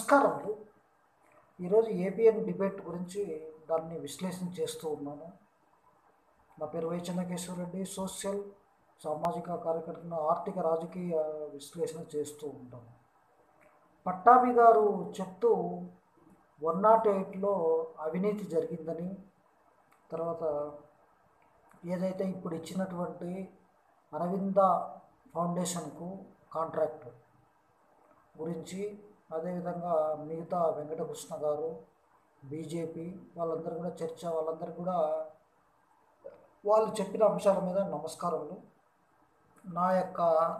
నమస్కారములు ఈరోజు APN debate గురించి దాన్ని విశ్లేషణ చేస్తూ ఉన్నాను నా పేరు వై చెన్నకేశ్వరరెడ్డి సోషల్ సామాజిక కార్యకర్తను ఆర్థిక రాజకీయ విశ్లేషణ చేస్తూ ఉంటాను పట్టాభి గారు చెప్తూ వన్ నాట్ ఎయిట్లో అవినీతి జరిగిందని తర్వాత ఏదైతే ఇప్పుడు ఇచ్చినటువంటి అరవింద ఫౌండేషన్కు కాంట్రాక్ట్ గురించి అదేవిధంగా మిగతా వెంకటకృష్ణ గారు బీజేపీ వాళ్ళందరూ కూడా చర్చ వాళ్ళందరూ కూడా వాళ్ళు చెప్పిన అంశాల మీద నమస్కారములు నా యొక్క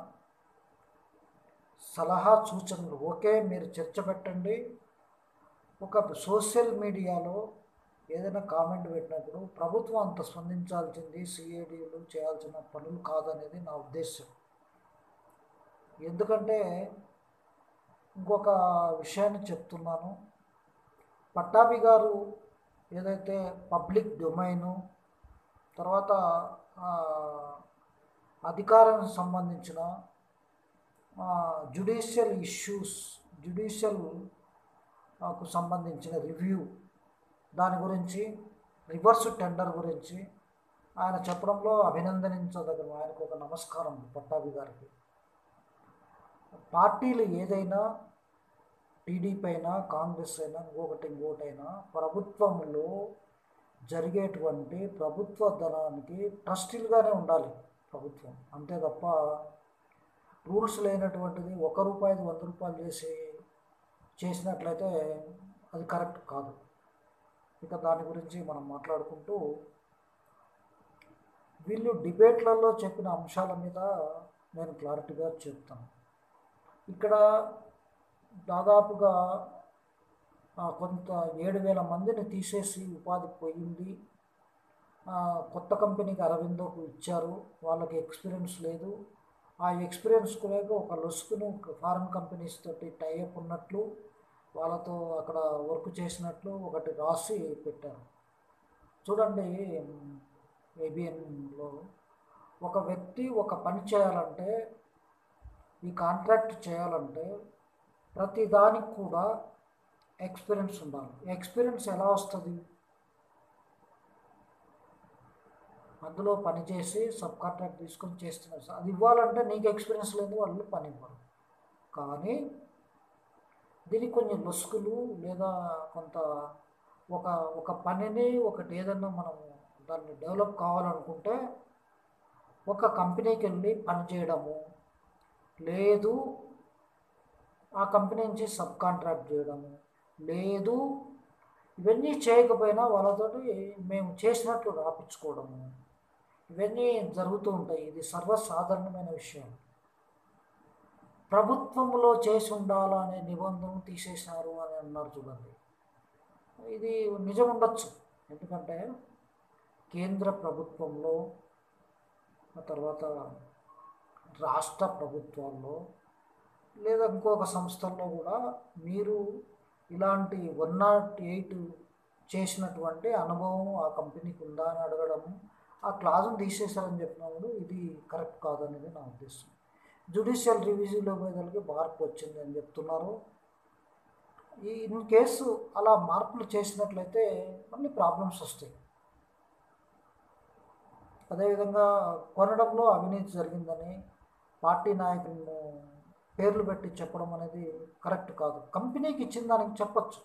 సలహా సూచనలు ఓకే మీరు చర్చ పెట్టండి ఒక సోషల్ మీడియాలో ఏదైనా కామెంట్ పెట్టినప్పుడు ప్రభుత్వం అంత స్పందించాల్సింది సిఐడిలు చేయాల్సిన పనులు కాదనేది నా ఉద్దేశం ఎందుకంటే ఇంకొక విషయాన్ని చెప్తున్నాను పట్టాభి గారు ఏదైతే పబ్లిక్ డొమైను తర్వాత అధికారానికి సంబంధించిన జుడిషియల్ ఇష్యూస్ జుడిషియల్ కు సంబంధించిన రివ్యూ దాని గురించి రివర్స్ టెండర్ గురించి ఆయన చెప్పడంలో అభినందనించదగిన ఆయనకు ఒక నమస్కారం పట్టాభి గారికి పార్టీలు ఏదైనా టీడీపీ అయినా కాంగ్రెస్ అయినా ఇంకొకటి ఇంకోటైనా ప్రభుత్వంలో జరిగేటువంటి ప్రభుత్వ ధనానికి ట్రస్టీలుగానే ఉండాలి ప్రభుత్వం అంతే తప్ప రూల్స్ లేనటువంటిది ఒక రూపాయి వంద రూపాయలు చేసి చేసినట్లయితే అది కరెక్ట్ కాదు ఇక దాని గురించి మనం మాట్లాడుకుంటూ వీళ్ళు డిబేట్లలో చెప్పిన అంశాల మీద నేను క్లారిటీగా చెప్తాను ఇక్కడ దాదాపుగా కొంత ఏడు వేల మందిని తీసేసి ఉపాధి పోయింది కొత్త కంపెనీకి అరవిందోకు ఇచ్చారు వాళ్ళకి ఎక్స్పీరియన్స్ లేదు ఆ ఎక్స్పీరియన్స్ లేక ఒక లొసుకును ఫారెన్ కంపెనీస్ తోటి టైఅప్ ఉన్నట్లు వాళ్ళతో అక్కడ వర్క్ చేసినట్లు ఒకటి రాసి పెట్టారు చూడండి ఏబిఎన్లో ఒక వ్యక్తి ఒక పని చేయాలంటే ఈ కాంట్రాక్ట్ చేయాలంటే ప్రతి దానికి కూడా ఎక్స్పీరియన్స్ ఉండాలి ఎక్స్పీరియన్స్ ఎలా వస్తుంది అందులో పనిచేసి సబ్ కాంట్రాక్ట్ తీసుకొని చేస్తున్నారు అది ఇవ్వాలంటే నీకు ఎక్స్పీరియన్స్ లేదు వాళ్ళు పని ఇవ్వరు కానీ దీనికి కొన్ని లొసుకులు లేదా కొంత ఒక ఒక పనిని ఒకటి ఏదన్నా మనం దాన్ని డెవలప్ కావాలనుకుంటే ఒక కంపెనీకి వెళ్ళి పని చేయడము లేదు ఆ కంపెనీ నుంచి సబ్ కాంట్రాక్ట్ చేయడము లేదు ఇవన్నీ చేయకపోయినా వాళ్ళతోటి మేము చేసినట్లు రాపించుకోవడము ఇవన్నీ జరుగుతూ ఉంటాయి ఇది సర్వసాధారణమైన విషయం ప్రభుత్వంలో చేసి ఉండాలా అనే నిబంధన తీసేసినారు అని అన్నారు చూడండి ఇది నిజం ఉండొచ్చు ఎందుకంటే కేంద్ర ప్రభుత్వంలో తర్వాత రాష్ట్ర ప్రభుత్వాల్లో లేదా ఇంకొక సంస్థల్లో కూడా మీరు ఇలాంటి వన్ నాట్ ఎయిట్ చేసినటువంటి అనుభవం ఆ కంపెనీకి ఉందా అని అడగడము ఆ క్లాజును తీసేశారని చెప్పినప్పుడు ఇది కరెక్ట్ కాదనేది నా ఉద్దేశం జుడిషియల్ రివ్యూలో పోయేదానికి మార్పు వచ్చింది అని చెప్తున్నారు ఈ ఇన్ కేసు అలా మార్పులు చేసినట్లయితే మళ్ళీ ప్రాబ్లమ్స్ వస్తాయి అదేవిధంగా కొనడంలో అవినీతి జరిగిందని పార్టీ నాయకులను పేర్లు పెట్టి చెప్పడం అనేది కరెక్ట్ కాదు కంపెనీకి ఇచ్చిన దానికి చెప్పచ్చు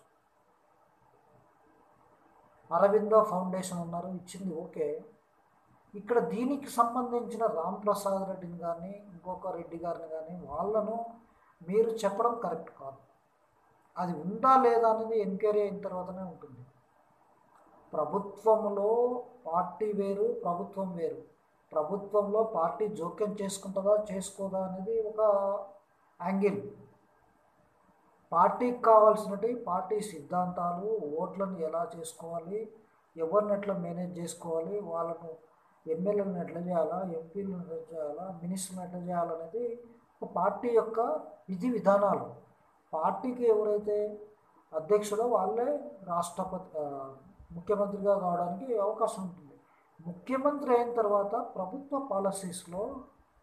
అరవిందో ఫౌండేషన్ ఉన్నారు ఇచ్చింది ఓకే ఇక్కడ దీనికి సంబంధించిన రామ్ ప్రసాద్ రెడ్డిని కానీ ఇంకొక రెడ్డి గారిని కానీ వాళ్ళను మీరు చెప్పడం కరెక్ట్ కాదు అది ఉందా లేదా అనేది ఎంక్వైరీ అయిన తర్వాతనే ఉంటుంది ప్రభుత్వంలో పార్టీ వేరు ప్రభుత్వం వేరు ప్రభుత్వంలో పార్టీ జోక్యం చేసుకుంటుందా చేసుకోదా అనేది ఒక యాంగిల్ పార్టీకి కావాల్సినవి పార్టీ సిద్ధాంతాలు ఓట్లను ఎలా చేసుకోవాలి ఎవరిని ఎట్లా మేనేజ్ చేసుకోవాలి వాళ్ళను ఎమ్మెల్యేలను ఎట్లా చేయాలా ఎంపీలను ఎట్లా చేయాలా మినిస్టర్లను ఎట్లా చేయాలనేది ఒక పార్టీ యొక్క విధి విధానాలు పార్టీకి ఎవరైతే అధ్యక్షుడో వాళ్ళే రాష్ట్రపతి ముఖ్యమంత్రిగా కావడానికి అవకాశం ఉంటుంది ముఖ్యమంత్రి అయిన తర్వాత ప్రభుత్వ పాలసీస్లో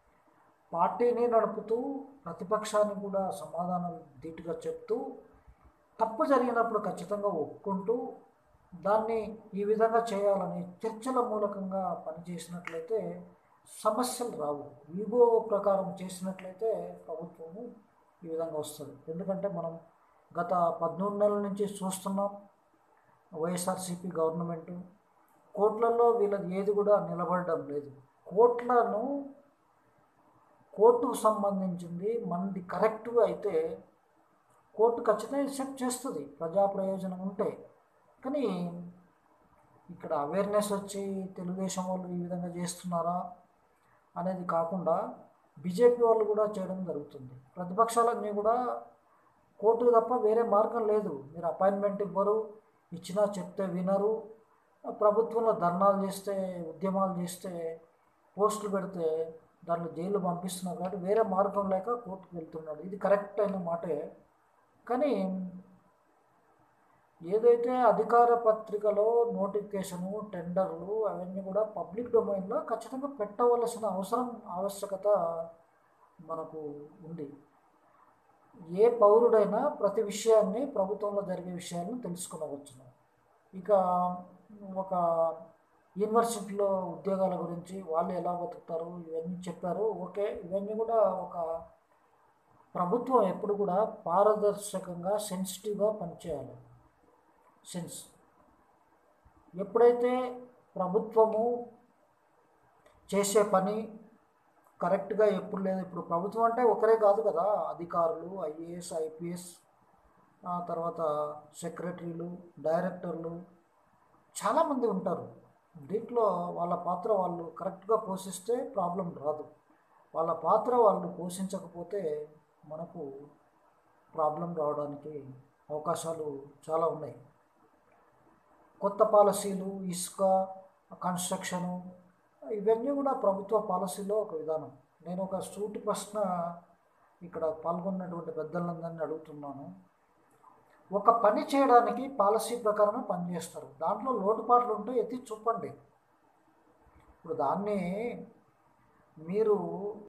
పార్టీని నడుపుతూ ప్రతిపక్షాన్ని కూడా సమాధానం ధీటుగా చెప్తూ తప్పు జరిగినప్పుడు ఖచ్చితంగా ఒప్పుకుంటూ దాన్ని ఈ విధంగా చేయాలని చర్చల మూలకంగా పనిచేసినట్లయితే సమస్యలు రావు ఈగో ప్రకారం చేసినట్లయితే ప్రభుత్వము ఈ విధంగా వస్తుంది ఎందుకంటే మనం గత పద్మూడు నెలల నుంచి చూస్తున్నాం వైఎస్ఆర్సీపీ గవర్నమెంట్ కోర్టులలో వీళ్ళది ఏది కూడా నిలబడడం లేదు కోర్టులను కోర్టుకు సంబంధించింది మనది కరెక్ట్గా అయితే కోర్టు ఖచ్చితంగా యాక్సెప్ట్ చేస్తుంది ప్రజా ప్రయోజనం ఉంటే కానీ ఇక్కడ అవేర్నెస్ వచ్చి తెలుగుదేశం వాళ్ళు ఈ విధంగా చేస్తున్నారా అనేది కాకుండా బీజేపీ వాళ్ళు కూడా చేయడం జరుగుతుంది ప్రతిపక్షాలన్నీ కూడా కోర్టుకు తప్ప వేరే మార్గం లేదు మీరు అపాయింట్మెంట్ ఇవ్వరు ఇచ్చినా చెప్తే వినరు ప్రభుత్వంలో ధర్నాలు చేస్తే ఉద్యమాలు చేస్తే పోస్టులు పెడితే దాంట్లో జైలు పంపిస్తున్నారు కాబట్టి వేరే మార్గం లేక కోర్టుకు వెళ్తున్నాడు ఇది కరెక్ట్ అయిన మాటే కానీ ఏదైతే అధికార పత్రికలో నోటిఫికేషను టెండర్లు అవన్నీ కూడా పబ్లిక్ డొమైన్లో ఖచ్చితంగా పెట్టవలసిన అవసరం ఆవశ్యకత మనకు ఉంది ఏ పౌరుడైనా ప్రతి విషయాన్ని ప్రభుత్వంలో జరిగే విషయాలను తెలుసుకునవచ్చును ఇక ఒక యూనివర్సిటీలో ఉద్యోగాల గురించి వాళ్ళు ఎలా బతుకుతారు ఇవన్నీ చెప్పారు ఓకే ఇవన్నీ కూడా ఒక ప్రభుత్వం ఎప్పుడు కూడా పారదర్శకంగా సెన్సిటివ్గా పనిచేయాలి సెన్స్ ఎప్పుడైతే ప్రభుత్వము చేసే పని కరెక్ట్గా ఎప్పుడు లేదు ఇప్పుడు ప్రభుత్వం అంటే ఒకరే కాదు కదా అధికారులు ఐఏఎస్ ఐపీఎస్ ఆ తర్వాత సెక్రటరీలు డైరెక్టర్లు చాలామంది ఉంటారు దీంట్లో వాళ్ళ పాత్ర వాళ్ళు కరెక్ట్గా పోషిస్తే ప్రాబ్లం రాదు వాళ్ళ పాత్ర వాళ్ళు పోషించకపోతే మనకు ప్రాబ్లం రావడానికి అవకాశాలు చాలా ఉన్నాయి కొత్త పాలసీలు ఇసుక కన్స్ట్రక్షను ఇవన్నీ కూడా ప్రభుత్వ పాలసీలో ఒక విధానం నేను ఒక సూటి ప్రశ్న ఇక్కడ పాల్గొన్నటువంటి పెద్దలందరినీ అడుగుతున్నాను ఒక పని చేయడానికి పాలసీ ప్రకారమే పనిచేస్తారు దాంట్లో లోటుపాట్లు ఉంటే ఎత్తి చూపండి ఇప్పుడు దాన్ని మీరు